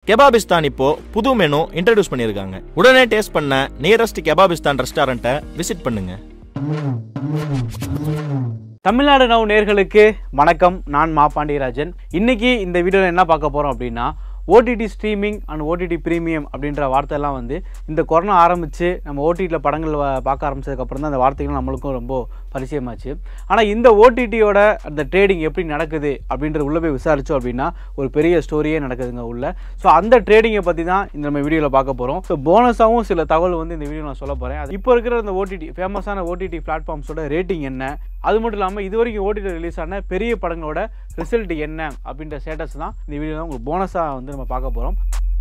கெபாபிஸ்தான் இப்போ புது menu introduce பண்ணியிருக்காங்க உடனே டேஸ்ட் பண்ண நியரஸ்ட் கெபாபிஸ்தான் ரெஸ்டாரண்ட்டை விசிட் பண்ணுங்க தமிழ்நாடு நவ் நேர்களுக்கு வணக்கம் நான் மா பாண்டியராஜன் இன்னைக்கு இந்த வீடியோவில் என்ன பார்க்க போகிறோம் அப்படின்னா OTT streaming and OTT premium அப்படின்ற வார்த்தையெல்லாம் வந்து இந்த கொரோனா ஆரம்பித்து நம்ம ஓடிடியில் படங்கள் வ- பார்க்க ஆரம்பிச்சதுக்கப்புறம் தான் அந்த வார்த்தைகள் நம்மளுக்கும் ரொம்ப பரிச்சயமாச்சு ஆனால் இந்த ஓடிடியோட அந்த ட்ரேடிங் எப்படி நடக்குது அப்படின்ற உள்ளே போய் விசாரித்தோம் அப்படின்னா ஒரு பெரிய ஸ்டோரியே நடக்குதுங்க உள்ள ஸோ அந்த ட்ரேடிங்கை பற்றி தான் இந்த நம்ம வீடியோவில் பார்க்க போகிறோம் ஸோ போனஸாகவும் சில தகவல் வந்து இந்த வீடியோ நான் சொல்ல போகிறேன் அது இப்போ இருக்கிற இந்த ஓடிடி ஃபேமஸான ஓடிடி பிளாட்ஃபார்ம்ஸோட ரேட்டிங் என்ன அது மட்டும் இல்லாமல் இது வரைக்கும் ஓடிடி ரிலீஸ் ஆன பெரிய படங்களோட ரிசல்ட் என்ன அப்படின்ற ஸ்டேட்டஸ் தான் இந்த வீடியோவில் உங்களுக்கு போனஸாக வந்து நம்ம பார்க்க போகிறோம்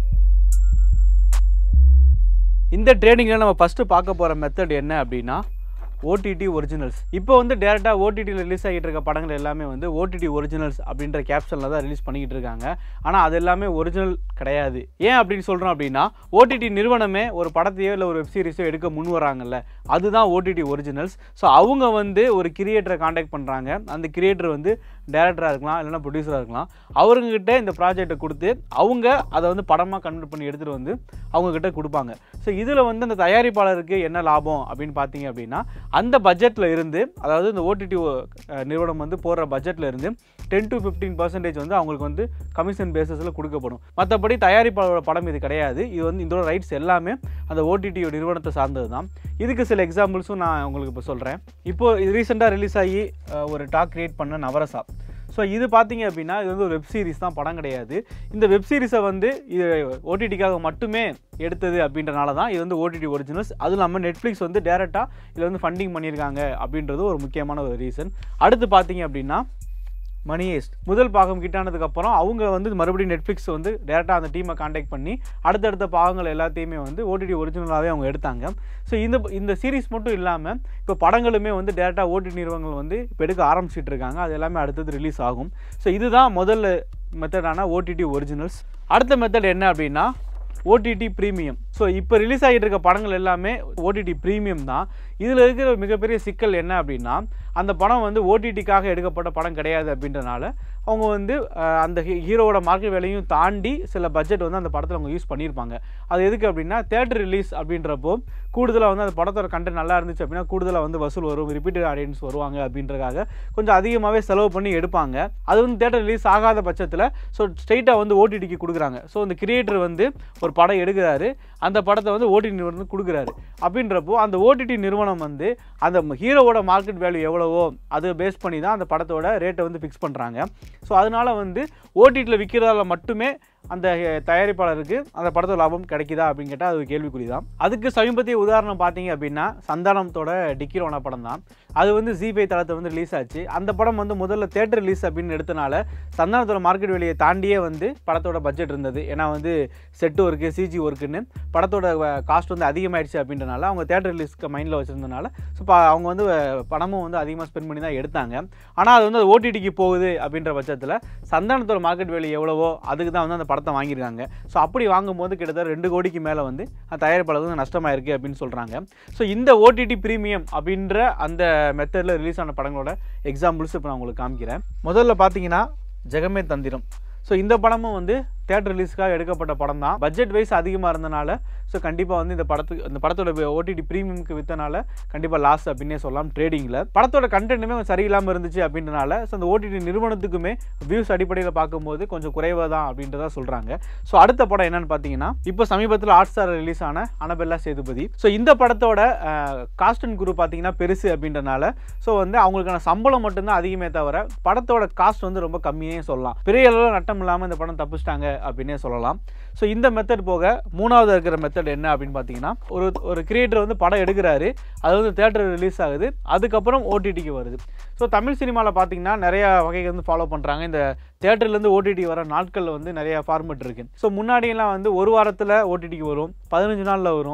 இந்த ட்ரேடிங்கில் நம்ம ஃபஸ்ட்டு பார்க்க போகிற மெத்தட் என்ன அப்படின்னா ஓடிடி ஒரிஜினல்ஸ் இப்போ வந்து டேரெக்டாக ஓடிடியில் ரிலீஸ் ஆகிட்டு இருக்க படங்கள் எல்லாமே வந்து ஓடிடி ஒரிஜினல்ஸ் அப்படின்ற கேப்ஷனில் தான் ரிலீஸ் பண்ணிக்கிட்டு இருக்காங்க ஆனால் அது எல்லாமே ஒரிஜினல் கிடையாது ஏன் அப்படின்னு சொல்கிறோம் அப்படின்னா ஓடிடி நிறுவனமே ஒரு படத்தையோ இல்லை ஒரு வெப் சீரிஸோ எடுக்க முன் வராங்கல்ல அதுதான் ஓடிடி ஒரிஜினல்ஸ் ஸோ அவங்க வந்து ஒரு கிரியேட்டரை காண்டாக்ட் பண்ணுறாங்க அந்த கிரியேட்டர் வந்து டேரக்டராக இருக்கலாம் இல்லைன்னா ப்ரொடியூசராக இருக்கலாம் அவங்கக்கிட்ட இந்த ப்ராஜெக்டை கொடுத்து அவங்க அதை வந்து படமாக கன்வெர்ட் பண்ணி எடுத்துகிட்டு வந்து அவங்கக்கிட்ட கொடுப்பாங்க ஸோ இதில் வந்து அந்த தயாரிப்பாளருக்கு என்ன லாபம் அப்படின்னு பார்த்தீங்க அப்படின்னா அந்த பட்ஜெட்டில் இருந்து அதாவது இந்த ஓடிடி நிறுவனம் வந்து போடுற பட்ஜெட்டில் இருந்து டென் டு ஃபிஃப்டீன் பர்சன்டேஜ் வந்து அவங்களுக்கு வந்து கமிஷன் பேசிஸில் கொடுக்கப்படும் மற்றபடி தயாரிப்பாளரோட படம் இது கிடையாது இது வந்து இதோட ரைட்ஸ் எல்லாமே அந்த ஓடிடி நிறுவனத்தை சார்ந்தது தான் இதுக்கு சில எக்ஸாம்பிள்ஸும் நான் உங்களுக்கு இப்போ சொல்கிறேன் இப்போ இது ரீசெண்டாக ரிலீஸ் ஆகி அஹ், ஒரு டாக் கிரியேட் பண்ண நவரசா ஸோ இது பார்த்தீங்க அப்படின்னா இது வந்து ஒரு வெப் சீரிஸ் தான் படம் கிடையாது இந்த வெப் சீரிஸை வந்து இது ஓடிடிக்காக மட்டுமே எடுத்தது அப்படின்றனால தான் இது வந்து ஓடிடி ஒரிஜினல்ஸ் அதுவும் இல்லாமல் நெட்ஃப்ளிக்ஸ் வந்து டேரெக்டாக இதில் வந்து ஃபண்டிங் பண்ணியிருக்காங்க அப்படின்றது ஒரு முக்கியமான ஒரு ரீசன் அடுத்து பார்த்தீங்க அப்படின்னா மணி ஹேஸ்ட் முதல் பாகம் கிட்டானதுக்கு அப்புறம் அவங்க வந்து மறுபடியும் நெட்ஃப்ளிக்ஸ் வந்து டேரெக்டாக அந்த டீமை காண்டாக்ட் பண்ணி அடுத்தடுத்த பாகங்கள் எல்லாத்தையுமே வந்து ஓடிடி ஒரிஜினலாகவே அவங்க எடுத்தாங்க ஸோ இந்த இந்த சீரிஸ் மட்டும் இல்லாமல் இப்போ படங்களுமே வந்து டேரெக்டாக ஓடிடி நிறுவனங்கள் வந்து இப்போ எடுக்க ஆரம்பிச்சிட்டு இருக்காங்க அது எல்லாமே அடுத்தது ரிலீஸ் ஆகும் ஸோ இதுதான் முதல்ல மெத்தடான ஓடிடி ஒரிஜினல்ஸ் அடுத்த மெத்தட் என்ன அப்படின்னா ஓடிடி ப்ரீமியம் ஸோ இப்போ ரிலீஸ் ஆகிட்டு இருக்க படங்கள் எல்லாமே ஓடிடி ப்ரீமியம் தான் இதில் இருக்கிற ஒரு மிகப்பெரிய சிக்கல் என்ன அப்படின்னா அந்த படம் வந்து ஓடிடிக்காக எடுக்கப்பட்ட படம் கிடையாது அப்படின்றனால அவங்க வந்து அஹ், அந்த ஹீ- ஹீரோவோட மார்க்கெட் வேலையும் தாண்டி சில பட்ஜெட் வந்து அந்த படத்தில் அவங்க யூஸ் பண்ணியிருப்பாங்க அது எதுக்கு அப்படின்னா தேட்டர் ரிலீஸ் அப்படின்றப்போ கூடுதலாக வந்து அந்த படத்தோட கண்டென்ட் நல்லா இருந்துச்சு அப்படின்னா கூடுதலாக வந்து வசூல் வரும் ரிப்பீட்டட் ஆடியன்ஸ் வருவாங்க அப்படின்றக்காக கொஞ்சம் அதிகமாகவே செலவு பண்ணி எடுப்பாங்க அது வந்து தேட்டர் ரிலீஸ் ஆகாத பட்சத்தில் ஸோ ஸ்ட்ரெயிட்டாக வந்து ஓடிடிக்கு கொடுக்குறாங்க ஸோ அந்த கிரியேட்டர் வந்து ஒரு படம் எடுக்கிறாரு அந்த படத்தை வந்து ஓடிடி நிறுவனம் கொடுக்குறாரு அப்படின்றப்போ அந்த ஓடிடி நிறுவனம் வந்து அந்த ஹீரோவோட மார்க்கெட் வேல்யூ எவ்வளவோ அதை பேஸ் பண்ணி தான் அந்த படத்தோட ரேட்டை வந்து ஃபிக்ஸ் பண்ணுறாங்க ஸோ அதனால் வந்து ஓடிடியில் விற்கிறதால மட்டுமே அந்த அஹ், தயாரிப்பாளருக்கு அந்த படத்தோட லாபம் கிடைக்குதா அப்படின்னு கேட்டால் அது ஒரு கேள்விக்குறி தான் அதுக்கு சமீபத்திய உதாரணம் பார்த்தீங்க அப்படின்னா சந்தானத்தோட டிக்கிரோனா படம் தான் அது வந்து ஜிபே தளத்தில் வந்து ரிலீஸ் ஆச்சு அந்த படம் வந்து முதல்ல தேட்டர் ரிலீஸ் அப்படின்னு எடுத்தனால சந்தானத்தோட மார்க்கெட் வெளியை தாண்டியே வந்து படத்தோட பட்ஜெட் இருந்தது ஏன்னா வந்து செட்டு ஒர்க்கு சிஜி ஒர்க்குன்னு படத்தோட காஸ்ட் வந்து அதிகமாயிடுச்சு அப்படின்றனால அவங்க தேட்டர் ரிலீஸ்க்கு மைண்டில் வச்சுருந்தனால ஸோ இப்போ அவங்க வந்து அஹ், பணமும் வந்து அதிகமாக ஸ்பெண்ட் பண்ணி தான் எடுத்தாங்க ஆனால் அது வந்து ஓடிடிக்கு போகுது அப்படின்ற பட்சத்தில் சந்தானத்தோட மார்க்கெட் வேல்யூ எவ்வளவோ அதுக்கு தான் வந்து அந்த படத்தை வாங்கியிருக்காங்க ஸோ அப்படி வாங்கும்போது கிட்டத்தட்ட ரெண்டு கோடிக்கு மேலே வந்து அந்த தயாரிப்பாளர் வந்து நஷ்டமாயிருக்கு அப்படின்னு சொல்கிறாங்க ஸோ இந்த ஓடிடி ப்ரீமியம் அப்படின்ற அந்த மெத்தடில் ரிலீஸ் ஆன படங்களோட எக்ஸாம்பிள்ஸ் இப்போ நான் உங்களுக்கு காமிக்கிறேன் முதல்ல பார்த்தீங்கன்னா ஜெகமே தந்திரம் ஸோ இந்த படமும் வந்து தேட்டர் ரிலீஸ்க்காக எடுக்கப்பட்ட படம் தான் பட்ஜெட் வைஸ் அதிகமாக இருந்தனால ஸோ கண்டிப்பாக வந்து இந்த படத்துக்கு இந்த படத்தோட ஓடிடி ப்ரீமியம்க்கு விற்றனால கண்டிப்பாக லாஸ் அப்படின்னே சொல்லலாம் ட்ரேடிங்கில் படத்தோட கண்டென்ட்டுமே கொஞ்சம் சரியில்லாமல் இருந்துச்சு அப்படின்றனால ஸோ அந்த ஓடிடி நிறுவனத்துக்குமே வியூஸ் அடிப்படையில் பார்க்கும்போது கொஞ்சம் குறைவாக தான் அப்படின்றத சொல்கிறாங்க ஸோ அடுத்த படம் என்னன்னு பார்த்தீங்கன்னா இப்போ சமீபத்தில் ஹாட் ஸ்டார் ரிலீஸ் ஆன அனபெல்லா சேதுபதி ஸோ இந்த படத்தோட காஸ்ட் அண்ட் குரு பார்த்தீங்கன்னா பெருசு அப்படின்றனால ஸோ வந்து அவங்களுக்கான சம்பளம் மட்டும்தான் அதிகமே தவிர படத்தோட காஸ்ட் வந்து ரொம்ப கம்மியே சொல்லலாம் பெரிய அளவில் நட்டம் இல்லாமல் இந்த படம் தப்பிச்சிட்டாங்க அப்படின்னே சொல்லலாம் ஸோ இந்த மெத்தட் போக மூணாவது இருக்கிற மெத்தட் என்ன அப்படின்னு பார்த்தீங்கன்னா ஒரு ஒரு கிரியேட்டர் வந்து படம் எடுக்கிறாரு அது வந்து தேட்டர் ரிலீஸ் ஆகுது அதுக்கப்புறம் ஓடிடிக்கு வருது ஸோ தமிழ் சினிமாவில் பார்த்தீங்கன்னா நிறைய வகைகள் வந்து ஃபாலோ பண்ணுறாங்க இந்த தேட்டர்லேருந்து ஓடிடி வர நாட்களில் வந்து நிறைய ஃபார்மெட் இருக்குது ஸோ முன்னாடியெல்லாம் வந்து ஒரு வாரத்தில் ஓடிடிக்கு வரும் பதினஞ்சு நாளில் வரும்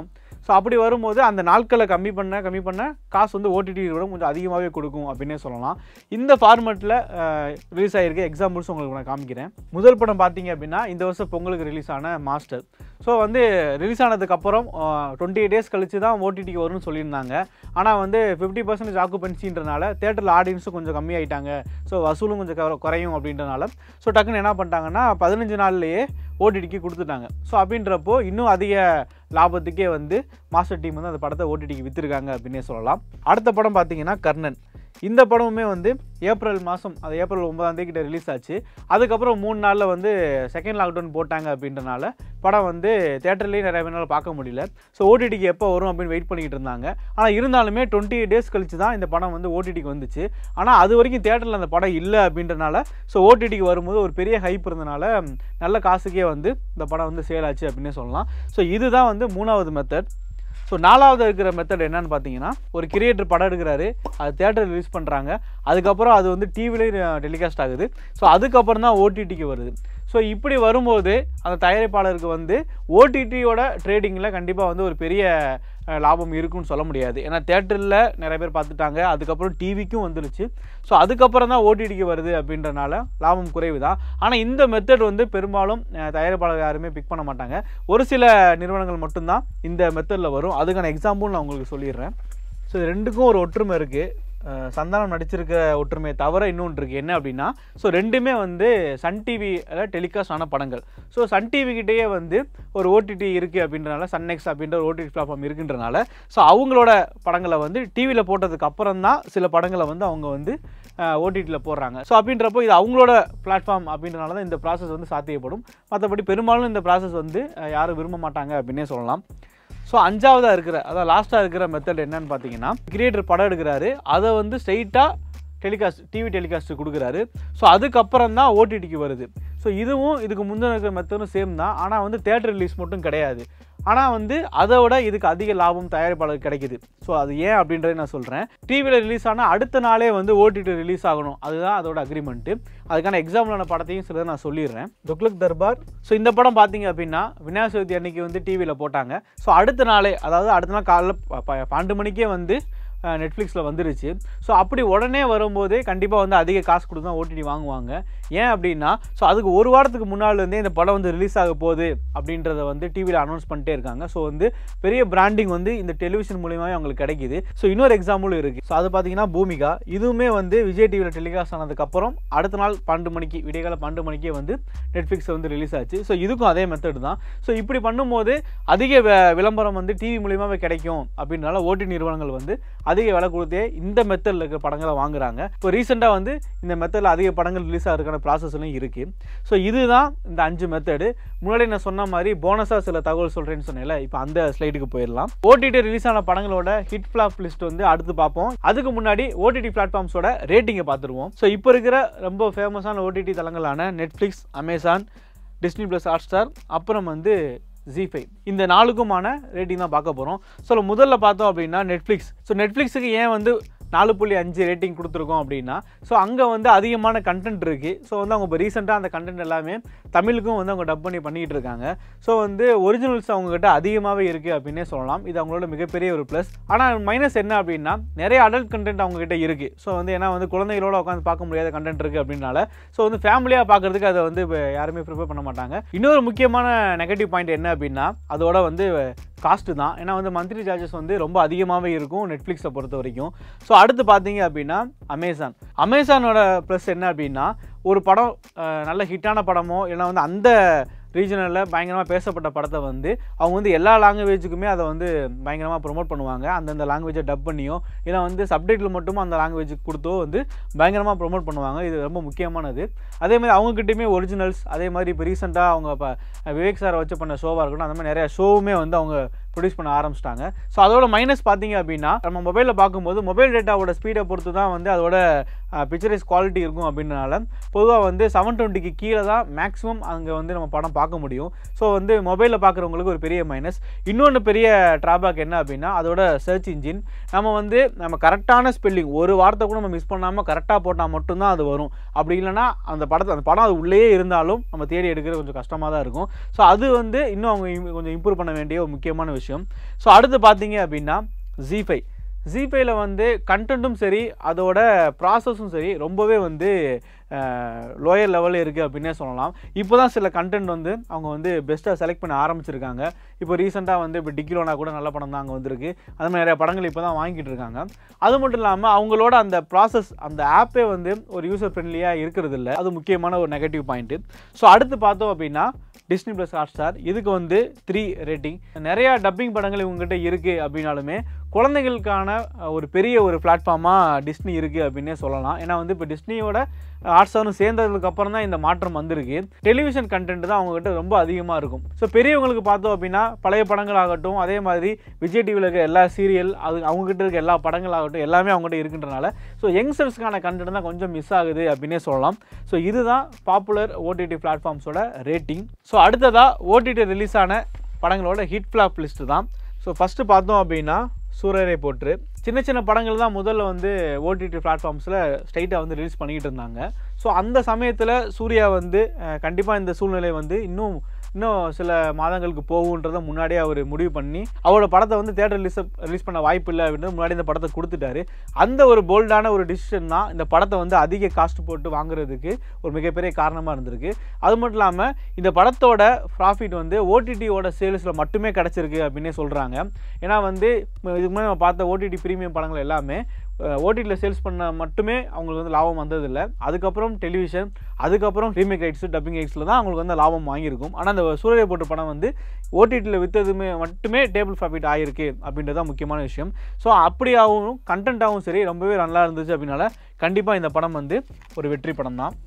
ஸோ அப்படி வரும்போது அந்த நாட்களை கம்மி பண்ண கம்மி பண்ண காசு வந்து ஓடிடி விட கொஞ்சம் அதிகமாகவே கொடுக்கும் அப்படின்னே சொல்லலாம் இந்த ஃபார்மெட்டில் ரிலீஸ் ஆகிருக்க எக்ஸாம்பிள்ஸ் உங்களுக்கு நான் காமிக்கிறேன் முதல் படம் பார்த்தீங்க அப்படின்னா இந்த வருஷம் பொங்கலுக்கு ரிலீஸ் ஆன மாஸ்டர் ஸோ வந்து ரிலீஸ் ஆனதுக்கப்புறம் டுவெண்ட்டி எயிட் டேஸ் கழிச்சு தான் ஓடிடிக்கு வரும்னு சொல்லியிருந்தாங்க ஆனால் வந்து ஃபிஃப்டி பர்சன்டேஜ் ஆக்குபென்சின்றனால தேட்டரில் ஆடியன்ஸும் கொஞ்சம் கம்மியாயிட்டாங்க ஸோ வசூலும் கொஞ்சம் குற- குறையும் அப்படின்றனால ஸோ டக்குன்னு என்ன பண்ணிட்டாங்கன்னா பதினஞ்சு நாள்லேயே ஓடிடிக்கு கொடுத்துட்டாங்க ஸோ அப்படின்றப்போ இன்னும் அதிக லாபத்துக்கே வந்து மாஸ்டர் டீம் வந்து அந்த படத்தை ஓடிடிக்கு விற்றுருக்காங்க அப்படின்னே சொல்லலாம் அடுத்த படம் பார்த்தீங்கன்னா கர்ணன் இந்த படமுமே வந்து ஏப்ரல் மாதம் அது ஏப்ரல் ஒன்பதாம் தேதி கிட்ட ரிலீஸ் ஆச்சு அதுக்கப்புறம் மூணு நாளில் வந்து செகண்ட் லாக்டவுன் போட்டாங்க அப்படின்றனால படம் வந்து தேட்டர்லேயே நிறைய பேரால் பார்க்க முடியல ஸோ ஓடிடிக்கு எப்போ வரும் அப்படின்னு வெயிட் பண்ணிக்கிட்டு இருந்தாங்க ஆனால் இருந்தாலுமே டுவெண்ட்டி டேஸ் கழிச்சு தான் இந்த படம் வந்து ஓடிடிக்கு வந்துச்சு ஆனால் அது வரைக்கும் தேட்டரில் அந்த படம் இல்லை அப்படின்றனால ஸோ ஓடிடிக்கு வரும்போது ஒரு பெரிய ஹைப் இருந்தனால ம், நல்ல காசுக்கே வந்து இந்த படம் வந்து சேல் ஆச்சு அப்படின்னே சொல்லலாம் ஸோ இதுதான் வந்து மூணாவது மெத்தட் ஸோ நாலாவது இருக்கிற மெத்தட் என்னன்னு பார்த்தீங்கன்னா ஒரு கிரியேட்டர் படம் எடுக்கிறாரு அது தேட்டர் ரிலீஸ் பண்ணுறாங்க அதுக்கப்புறம் அது வந்து டிவிலையும் டெலிகாஸ்ட் ஆகுது ஸோ அதுக்கப்புறம் தான் ஓடிடிக்கு வருது ஸோ இப்படி வரும்போது அந்த தயாரிப்பாளருக்கு வந்து ஓடிடியோட ட்ரேடிங்கில் கண்டிப்பாக வந்து ஒரு பெரிய அஹ், லாபம் இருக்குன்னு சொல்ல முடியாது ஏன்னா தேட்டரில் நிறைய பேர் பார்த்துட்டாங்க அதுக்கப்புறம் டிவிக்கும் வந்துருச்சு ஸோ அதுக்கப்புறம் தான் ஓடிடிக்கு வருது அப்படின்றனால லாபம் குறைவு தான் ஆனால் இந்த மெத்தட் வந்து பெரும்பாலும் அஹ், தயாரிப்பாளர் யாருமே பிக் பண்ண மாட்டாங்க ஒரு சில நிறுவனங்கள் மட்டும்தான் இந்த மெத்தடில் வரும் அதுக்கான எக்ஸாம்பிள் நான் உங்களுக்கு சொல்லிடுறேன் ஸோ இது ரெண்டுக்கும் ஒரு ஒற்றுமை இருக்குது சந்தானம் நடிச்சிருக்க ஒற்றுமையை தவிர இன்னொன்று இருக்குது என்ன அப்படின்னா ஸோ ரெண்டுமே வந்து சன் டிவியில் டெலிகாஸ்ட் ஆன படங்கள் ஸோ சன் டிவி கிட்டேயே வந்து ஒரு ஓடிடி இருக்குது அப்படின்றனால சன் நெக்ஸ் அப்படின்ற ஒரு ஓடிடி பிளாட்ஃபார்ம் இருக்குன்றனால ஸோ அவங்களோட படங்களை வந்து டிவியில் போட்டதுக்கு அப்புறம் தான் சில படங்களை வந்து அவங்க வந்து ஓடிடியில் போடுறாங்க ஸோ அப்படின்றப்போ இது அவங்களோட பிளாட்ஃபார்ம் அப்படின்றனால தான் இந்த ப்ராசஸ் வந்து சாத்தியப்படும் மற்றபடி பெரும்பாலும் இந்த ப்ராசஸ் வந்து அஹ், யாரும் விரும்ப மாட்டாங்க அப்படின்னே சொல்லலாம் ஸோ அஞ்சாவதாக இருக்கிற அதாவது லாஸ்ட்டாக இருக்கிற மெத்தட் என்னன்னு பார்த்தீங்கன்னா கிரியேட்டர் படம் எடுக்கிறாரு அதை வந்து ஸ்ட்ரைட்டாக டெலிகாஸ்ட் டிவி டெலிகாஸ்ட் கொடுக்குறாரு ஸோ அதுக்கப்புறம் தான் ஓடிடிக்கு வருது ஸோ இதுவும் இதுக்கு முந்தின இருக்கிற மெத்தடும் சேம் தான் ஆனால் வந்து தேட்டர் ரிலீஸ் மட்டும் கிடையாது ஆனால் வந்து அதை விட இதுக்கு அதிக லாபம் தயாரிப்பாளருக்கு கிடைக்குது ஸோ அது ஏன் அப்படின்றத நான் சொல்கிறேன் டிவியில் ரிலீஸ் ஆனால் அடுத்த நாளே வந்து ஓடிடி ரிலீஸ் ஆகணும் அதுதான் அதோட அக்ரிமெண்ட்டு அதுக்கான எக்ஸாம்பிளான படத்தையும் சிலதை நான் சொல்லிடுறேன் துக்ளக் தர்பார் ஸோ இந்த படம் பார்த்தீங்க அப்படின்னா விநாயகர் சதுர்த்தி அன்னைக்கு வந்து டிவியில் போட்டாங்க ஸோ அடுத்த நாளே அதாவது அடுத்த நாள் காலைல ப- ப- பன்னெண்டு மணிக்கே வந்து நெட்ஃப்ளிக்ஸில் வந்துருச்சு ஸோ அப்படி உடனே வரும்போதே கண்டிப்பாக வந்து அதிக காசு கொடுத்து தான் ஓடிடி வாங்குவாங்க ஏன் அப்படின்னா ஸோ அதுக்கு ஒரு வாரத்துக்கு முன்னாடிலேருந்தே இந்த படம் வந்து ரிலீஸ் ஆக போகுது அப்படின்றத வந்து டிவியில் அனௌன்ஸ் பண்ணிட்டே இருக்காங்க ஸோ வந்து பெரிய பிராண்டிங் வந்து இந்த டெலிவிஷன் மூலியமாகவே அவங்களுக்கு கிடைக்குது ஸோ இன்னொரு எக்ஸாம்பிளும் இருக்குது ஸோ அது பார்த்தீங்கன்னா பூமிகா இதுவுமே வந்து விஜய் டிவியில் டெலிகாஸ்ட் ஆனதுக்கப்புறம் அடுத்த நாள் பன்னெண்டு மணிக்கு விடியகால பன்னெண்டு மணிக்கே வந்து நெட்ஃப்ளிக்ஸ் வந்து ரிலீஸ் ஆச்சு ஸோ இதுக்கும் அதே மெத்தட் தான் ஸோ இப்படி பண்ணும்போது அதிக வி- விளம்பரம் வந்து டிவி மூலியமாகவே கிடைக்கும் அப்படின்றனால ஓடி நிறுவனங்கள் வந்து அதிக விலை கொடுத்தே இந்த மெத்தடில் இருக்கிற படங்களை வாங்குறாங்க இப்போ ரீசெண்டாக வந்து இந்த மெத்தடில் அதிக படங்கள் ரிலீஸ் ஆகிறதுக்கான ப்ராசஸ்லாம் இருக்குது ஸோ இதுதான் இந்த அஞ்சு மெத்தடு முன்னாடி நான் சொன்ன மாதிரி போனஸாக சில தகவல் சொல்கிறேன்னு சொன்னேன்ல இப்போ அந்த ஸ்லைடுக்கு போயிடலாம் ஓடிடி ரிலீஸ் ஆன படங்களோட ஹிட் ஃப்ளாப் லிஸ்ட் வந்து அடுத்து பார்ப்போம் அதுக்கு முன்னாடி ஓடிடி பிளாட்ஃபார்ம்ஸோட ரேட்டிங்கை பார்த்துருவோம் ஸோ இப்போ இருக்கிற ரொம்ப ஃபேமஸான ஓடிடி தளங்களான Netflix Amazon Disney plus Hotstar அப்புறம் வந்து ஜி ஃபைவ் இந்த நாலுக்குமான ரேட்டிங் தான் பார்க்க போகிறோம் ஸோ முதல்ல பார்த்தோம் அப்படின்னா நெட்ஃப்ளிக்ஸ் ஸோ நெட்ஃப்ளிக்ஸுக்கு ஏன் வந்து நாலு புள்ளி அஞ்சு ரேட்டிங் கொடுத்துருக்கோம் அப்படின்னா ஸோ அங்கே வந்து அதிகமான கண்டென்ட் இருக்குது ஸோ வந்து அவங்க இப்போ ரீசெண்டாக அந்த கண்டென்ட் எல்லாமே தமிழுக்கும் வந்து அவங்க டப் பண்ணி பண்ணிகிட்டு இருக்காங்க ஸோ வந்து ஒரிஜினல்ஸ் அவங்ககிட்ட அதிகமாகவே இருக்குது அப்படின்னே சொல்லலாம் இது அவங்களோட மிகப்பெரிய ஒரு ப்ளஸ் ஆனால் மைனஸ் என்ன அப்படின்னா நிறைய அடல்ட் கண்டென்ட் அவங்ககிட்ட இருக்குது ஸோ வந்து ஏன்னா வந்து குழந்தைகளோட உட்காந்து பார்க்க முடியாத கண்டென்ட் இருக்குது அப்படின்னால ஸோ வந்து ஃபேமிலியாக பார்க்குறதுக்கு அதை வந்து இப்ப யாருமே ப்ரிப்பேர் பண்ண மாட்டாங்க இன்னொரு முக்கியமான நெகட்டிவ் பாயிண்ட் என்ன அப்படின்னா அதோட வந்து காஸ்ட்டு தான் ஏன்னா வந்து மந்த்லி சார்ஜஸ் வந்து ரொம்ப அதிகமாகவே இருக்கும் நெட்ஃப்ளிக்ஸை பொறுத்த வரைக்கும் ஸோ அடுத்து பார்த்தீங்க அப்படின்னா அமேசான் அமேசானோட ப்ளஸ் என்ன அப்படின்னா ஒரு படம் அஹ், நல்ல ஹிட்டான படமோ இல்லைன்னா வந்து அந்த ரீஜனலில் பயங்கரமாக பேசப்பட்ட படத்தை வந்து அவங்க வந்து எல்லா லாங்குவேஜுக்குமே அதை வந்து பயங்கரமாக ப்ரொமோட் பண்ணுவாங்க அந்தந்த லாங்குவேஜை டப் பண்ணியோ இல்லை வந்து சப்டைட்டில் மட்டும் அந்த லாங்குவேஜுக்கு கொடுத்தோ வந்து பயங்கரமாக ப்ரொமோட் பண்ணுவாங்க இது ரொம்ப முக்கியமானது அதே மாதிரி அவங்ககிட்டயுமே ஒரிஜினல்ஸ் அதே மாதிரி இப்போ ரீசெண்டாக அவங்க இப்போ விவேக் சாரை வச்சு பண்ண ஷோவாக இருக்கட்டும் அந்த மாதிரி நிறைய ஷோவுமே வந்து அவங்க ப்ரொடியூஸ் பண்ண ஆரம்பிச்சிட்டாங்க ஸோ அதோட மைனஸ் பார்த்தீங்க அப்படின்னா நம்ம மொபைலில் பார்க்கும்போது மொபைல் டேட்டாவோட ஸ்பீடை பொறுத்து தான் வந்து அதோட பிக்சரைஸ் குவாலிட்டி இருக்கும் அப்படின்றனால பொதுவாக வந்து செவன் டுவெண்ட்டிக்கு கீழே தான் மேக்ஸிமம் அங்கே வந்து நம்ம படம் பார்க்க பார்க்க முடியும் ஸோ வந்து மொபைலில் பார்க்குறவங்களுக்கு ஒரு பெரிய மைனஸ் இன்னொன்று பெரிய ட்ராபேக் என்ன அப்படின்னா அதோட சர்ச் இன்ஜின் நம்ம வந்து நம்ம கரெக்டான ஸ்பெல்லிங் ஒரு வார்த்தை கூட நம்ம மிஸ் பண்ணாமல் கரெக்டாக போட்டால் மட்டும்தான் அது வரும் அப்படி இல்லைன்னா அந்த படத்தை அந்த படம் அது உள்ளேயே இருந்தாலும் நம்ம தேடி எடுக்கிறது கொஞ்சம் கஷ்டமாக தான் இருக்கும் ஸோ அது வந்து இன்னும் அவங்க im- கொஞ்சம் இம்ப்ரூவ் பண்ண வேண்டிய ஒரு முக்கியமான விஷயம் ஸோ அடுத்து பார்த்தீங்க அப்படின்னா ஜிஃபை ஜிஃபைல வந்து கண்டென்ட்டும் சரி அதோட ப்ராசஸும் சரி ரொம்பவே வந்து லோயர் லெவலில் இருக்குது அப்படின்னே சொல்லலாம் இப்போ தான் சில கண்டென்ட் வந்து அவங்க வந்து பெஸ்ட்டாக செலக்ட் பண்ண ஆரம்பிச்சிருக்காங்க இப்போ ரீசெண்டாக வந்து இப்போ டிக்கிலோனா கூட நல்ல படம் தான் அங்கே வந்திருக்கு அது மாதிரி நிறைய படங்கள் இப்போ தான் வாங்கிட்டு இருக்காங்க அது மட்டும் இல்லாமல் அவங்களோட அந்த ப்ராசஸ் அந்த ஆப்பே வந்து ஒரு யூசர் ஃப்ரெண்ட்லியாக இருக்கிறது இல்லை அது முக்கியமான ஒரு நெகட்டிவ் பாயிண்ட்டு ஸோ அடுத்து பார்த்தோம் அப்படின்னா டிஸ்னி ப்ளஸ் ஹாட் ஸ்டார் இதுக்கு வந்து த்ரீ ரேட்டிங் நிறையா டப்பிங் படங்கள் இவங்ககிட்ட இருக்குது அப்படின்னாலுமே குழந்தைகளுக்கான அஹ், ஒரு பெரிய ஒரு பிளாட்ஃபார்மாக டிஸ்னி இருக்குது அப்படின்னே சொல்லலாம் ஏன்னா வந்து இப்போ டிஸ்னியோட ஹாட் ஸ்டாரும் சேர்ந்ததுக்கு அப்புறம் தான் இந்த மாற்றம் வந்திருக்கு டெலிவிஷன் கண்டென்ட் தான் அவங்ககிட்ட ரொம்ப அதிகமாக இருக்கும் ஸோ பெரியவங்களுக்கு பார்த்தோம் அப்படின்னா பழைய படங்கள் ஆகட்டும் அதே மாதிரி விஜய் டிவியில் இருக்க எல்லா சீரியல் அது அவங்ககிட்ட இருக்க எல்லா படங்கள் ஆகட்டும் எல்லாமே அவங்ககிட்ட இருக்கின்றனால ஸோ யங்ஸ்டர்ஸ்க்கான கண்டென்ட் தான் கொஞ்சம் மிஸ் ஆகுது அப்படின்னே சொல்லலாம் ஸோ இதுதான் பாப்புலர் ஓடிடி பிளாட்ஃபார்ம்ஸோட ரேட்டிங் ஸோ அடுத்ததாக ஓடிடி ரிலீஸ் ஆன படங்களோட ஹிட் ஃப்ளாப் லிஸ்ட்டு தான் ஸோ ஃபஸ்ட்டு பார்த்தோம் அப்படின்னா சூரரை போற்று சின்ன சின்ன படங்கள் தான் முதல்ல வந்து ஓடிடி பிளாட்ஃபார்ம்ஸில் ஸ்ட்ரைட்டாக வந்து ரிலீஸ் பண்ணிக்கிட்டு இருந்தாங்க ஸோ அந்த சமயத்தில் சூர்யா வந்து கண்டிப்பாக இந்த சூழ்நிலை வந்து இன்னும் இன்னும் சில மாதங்களுக்கு போகுன்றதை முன்னாடியே அவர் முடிவு பண்ணி அவரோட படத்தை வந்து தேட்டர் ரிலீஸ் ரிலீஸ் பண்ண வாய்ப்பு இல்லை அப்படின்னு முன்னாடி இந்த படத்தை கொடுத்துட்டாரு அந்த ஒரு போல்டான ஒரு டிசிஷன் தான் இந்த படத்தை வந்து அதிக காஸ்ட் போட்டு வாங்குறதுக்கு ஒரு மிகப்பெரிய காரணமாக இருந்திருக்கு அது மட்டும் இல்லாமல் இந்த படத்தோட ப்ராஃபிட் வந்து ஓடிடியோட சேல்ஸில் மட்டுமே கிடச்சிருக்கு அப்படின்னே சொல்கிறாங்க ஏன்னா வந்து இதுக்கு முன்னாடி நம்ம பார்த்த ஓடிடி ப்ரீமியம் படங்கள் எல்லாமே ஓடிடியில் சேல்ஸ் பண்ண மட்டுமே அவங்களுக்கு வந்து லாபம் வந்ததில்லை அதுக்கப்புறம் டெலிவிஷன் அதுக்கப்புறம் ரீமேக் ரைட்ஸு டப்பிங் ரைட்ஸில் தான் அவங்களுக்கு வந்து லாபம் வாங்கியிருக்கும் ஆனால் அந்த சூரிய போட்டு படம் வந்து ஓடிடியில் விற்றதுமே மட்டுமே டேபிள் ப்ராஃபிட் ஆகிருக்கு அப்படின்றது தான் முக்கியமான விஷயம் ஸோ அப்படியாகவும் கண்டென்ட்டாகவும் சரி ரொம்பவே நல்லா இருந்துச்சு அப்படின்னால கண்டிப்பாக இந்த படம் வந்து ஒரு வெற்றி படம் தான்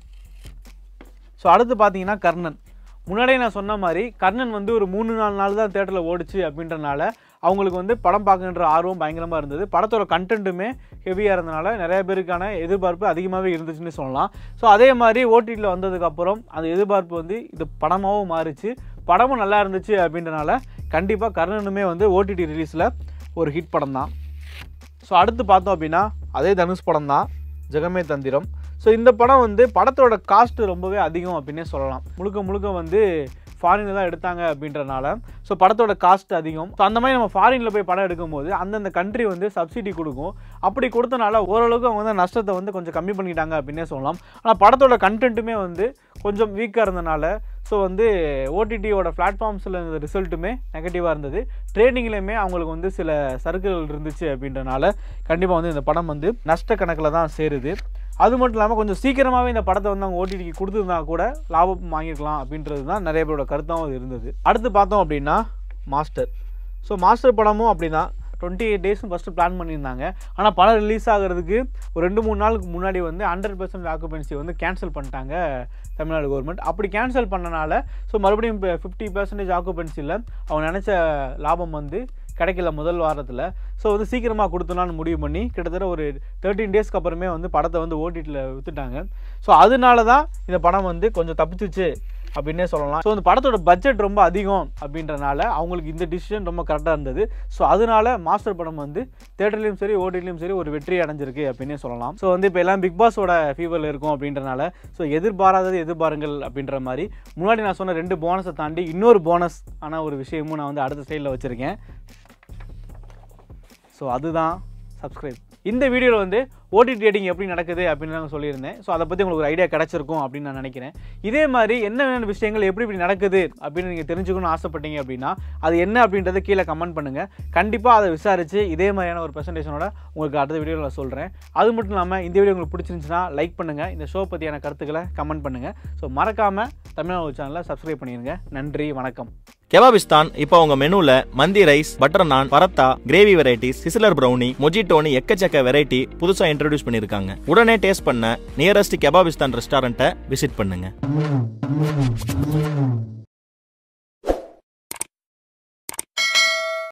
ஸோ அடுத்து பார்த்தீங்கன்னா கர்ணன் முன்னாடியே நான் சொன்ன மாதிரி கர்ணன் வந்து ஒரு மூணு நாலு நாள் தான் தேட்டரில் ஓடிச்சு அப்படின்றனால அவங்களுக்கு வந்து படம் பார்க்கணுன்ற ஆர்வம் பயங்கரமாக இருந்தது படத்தோட கண்டென்ட்டுமே ஹெவியாக இருந்தனால நிறைய பேருக்கான எதிர்பார்ப்பு அதிகமாகவே இருந்துச்சுன்னு சொல்லலாம் ஸோ அதே மாதிரி ஓடிடியில் வந்ததுக்கப்புறம் அந்த எதிர்பார்ப்பு வந்து இது படமாகவும் மாறிச்சு படமும் நல்லா இருந்துச்சு அப்படின்றனால கண்டிப்பாக கர்ணனுமே வந்து ஓடிடி ரிலீஸில் ஒரு ஹிட் படம் தான் ஸோ அடுத்து பார்த்தோம் அப்படின்னா அதே தனுஷ் படம் தான் ஜெகமே தந்திரம் ஸோ இந்த படம் வந்து படத்தோட காஸ்ட் ரொம்பவே அதிகம் அப்படின்னே சொல்லலாம் முழுக்க முழுக்க வந்து ஃபாரினில் தான் எடுத்தாங்க அப்படின்றனால ஸோ படத்தோட காஸ்ட் அதிகம் ஸோ அந்த மாதிரி நம்ம ஃபாரினில் போய் படம் எடுக்கும்போது அந்தந்த கண்ட்ரி வந்து சப்சிடி கொடுக்கும் அப்படி கொடுத்தனால ஓரளவுக்கு அவங்க வந்து நஷ்டத்தை வந்து கொஞ்சம் கம்மி பண்ணிட்டாங்க அப்படின்னே சொல்லலாம் ஆனால் படத்தோட கண்டென்ட்டுமே வந்து கொஞ்சம் வீக்காக இருந்தனால ஸோ வந்து ஓடிடியோட பிளாட்ஃபார்ம்ஸில் இருந்த ரிசல்ட்டுமே நெகட்டிவாக இருந்தது ட்ரேடிங்லேயுமே அவங்களுக்கு வந்து சில சறுக்குகள் இருந்துச்சு அப்படின்றனால கண்டிப்பாக வந்து இந்த படம் வந்து நஷ்ட கணக்கில் தான் சேருது அது மட்டும் இல்லாமல் கொஞ்சம் சீக்கிரமாகவே இந்த படத்தை வந்து அவங்க ஓடிடிக்கு கொடுத்துருந்தா கூட லாபம் வாங்கியிருக்கலாம் அப்படின்றது தான் நிறைய பேரோட கருத்தாகவும் இருந்தது அடுத்து பார்த்தோம் அப்படின்னா மாஸ்டர் ஸோ மாஸ்டர் படமும் அப்படி தான் டுவெண்ட்டி எயிட் டேஸும் ஃபஸ்ட்டு பிளான் பண்ணியிருந்தாங்க ஆனால் படம் ரிலீஸ் ஆகிறதுக்கு ஒரு ரெண்டு மூணு நாளுக்கு முன்னாடி வந்து ஹண்ட்ரட் பர்சன்ட் ஆக்குபென்சி வந்து கேன்சல் பண்ணிட்டாங்க தமிழ்நாடு கவர்மெண்ட் அப்படி கேன்சல் பண்ணனால ஸோ மறுபடியும் இப்போ ஃபிஃப்டி பர்சன்டேஜ் ஆக்குபென்சியில் அவங்க நினச்ச லாபம் வந்து கிடைக்கல முதல் வாரத்தில் ஸோ வந்து சீக்கிரமாக கொடுத்தலான்னு முடிவு பண்ணி கிட்டத்தட்ட ஒரு தேர்ட்டீன் டேஸ்க்கு அப்புறமே வந்து படத்தை வந்து ஓடிடியில் விற்றுட்டாங்க ஸோ அதனால தான் இந்த படம் வந்து கொஞ்சம் தப்பிச்சிச்சு அப்படின்னே சொல்லலாம் ஸோ இந்த படத்தோட பட்ஜெட் ரொம்ப அதிகம் அப்படின்றனால அவங்களுக்கு இந்த டிசிஷன் ரொம்ப கரெக்டாக இருந்தது ஸோ அதனால மாஸ்டர் படம் வந்து தேட்டர்லையும் சரி ஓடிலையும் சரி ஒரு வெற்றி அடைஞ்சிருக்கு அப்படின்னே சொல்லலாம் ஸோ வந்து இப்போ எல்லாம் பிக் பாஸோட ஃபீவரில் இருக்கும் அப்படின்றனால ஸோ எதிர்பாராதது எதிர்பாருங்கள் அப்படின்ற மாதிரி முன்னாடி நான் சொன்ன ரெண்டு போனஸை தாண்டி இன்னொரு போனஸ் ஆன ஒரு விஷயமும் நான் வந்து அடுத்த சைடில் வச்சுருக்கேன் ஸோ அதுதான் சப்ஸ்கிரைப் இந்த வீடியோவில் வந்து ஓடிடி ரேட்டிங் எப்படி நடக்குது அப்படின்னு நான் சொல்லியிருந்தேன் ஸோ அதை பற்றி உங்களுக்கு ஒரு ஐடியா கிடச்சிருக்கும் அப்படின்னு நான் நினைக்கிறேன் இதே மாதிரி என்னென்ன விஷயங்கள் எப்படி இப்படி நடக்குது அப்படின்னு நீங்கள் தெரிஞ்சுக்கணும்னு ஆசைப்பட்டீங்க அப்படின்னா அது என்ன அப்படின்றத கீழே கமெண்ட் பண்ணுங்கள் கண்டிப்பாக அதை விசாரித்து இதே மாதிரியான ஒரு ப்ரெசன்டேஷனோட உங்களுக்கு அடுத்த வீடியோவில் நான் சொல்கிறேன் அது மட்டும் இல்லாமல் இந்த வீடியோ உங்களுக்கு பிடிச்சிருந்துச்சுன்னா லைக் பண்ணுங்கள் இந்த ஷோ பற்றியான கருத்துக்களை கமெண்ட் பண்ணுங்கள் ஸோ மறக்காமல் தமிழ்நாடு சேனலை சப்ஸ்கிரைப் பண்ணிடுங்க நன்றி வணக்கம் கெபாபிஸ்தான் இப்போ உங்க மெனுல மந்தி rice butter naan paratha gravy varieties sizzler brownie மொஜிட்டோனி எக்கச்சக்க வெரைட்டி புதுசா இன்ட்ரடியூஸ் பண்ணிருக்காங்க உடனே டேஸ்ட் பண்ண நியரஸ்ட் கெபாபிஸ்தான் ரெஸ்டாரண்ட்டை விசிட் பண்ணுங்க